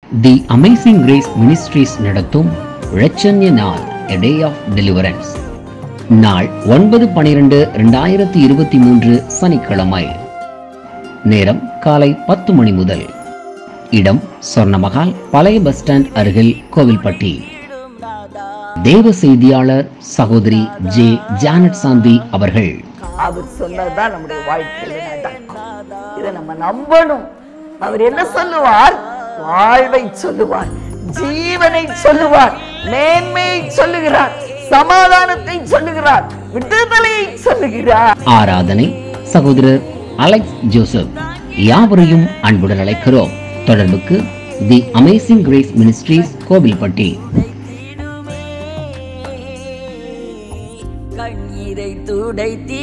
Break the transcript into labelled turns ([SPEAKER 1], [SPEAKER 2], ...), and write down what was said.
[SPEAKER 1] தி amazing grace ministries நடத்தும் இரட்சண்ய நாள் எ டே of deliverance நாள் ஒன்பது பனிரெண்டு இரண்டாயிரத்தி இருபத்தி மூன்று சனிக்கிழமை நேரம் காலை பத்து மணி முதல் இடம் சொர்ணமகால் பழைய பஸ் ஸ்டாண்ட் அருகில் கோவில்பட்டி தேவ செய்தியாளர் சகோதரி ஜே ஜானட் சாந்தி அவர்கள்
[SPEAKER 2] அவர் சொன்னதுதான் நம்முடைய வாழ்க்கையில நடக்கும் இதை நம்ம நம்பணும் அவர் என்ன சொல்லுவார் வாழ்வை சொல்லுவார் ஜீவனை சொல்லுவார் மேன்மையை சொல்லுகிறார் சமாதானத்தை சொல்லுகிறார் விடுதலையை சொல்லுகிறார்
[SPEAKER 1] ஆராதனை சகோதரர் அலெக்ஸ் ஜோசப் யாவரையும் அன்புடன் அழைக்கிறோம் தொடர்புக்கு the amazing grace ministries Kovilpatti
[SPEAKER 3] கண்ணீரை துடைத்தி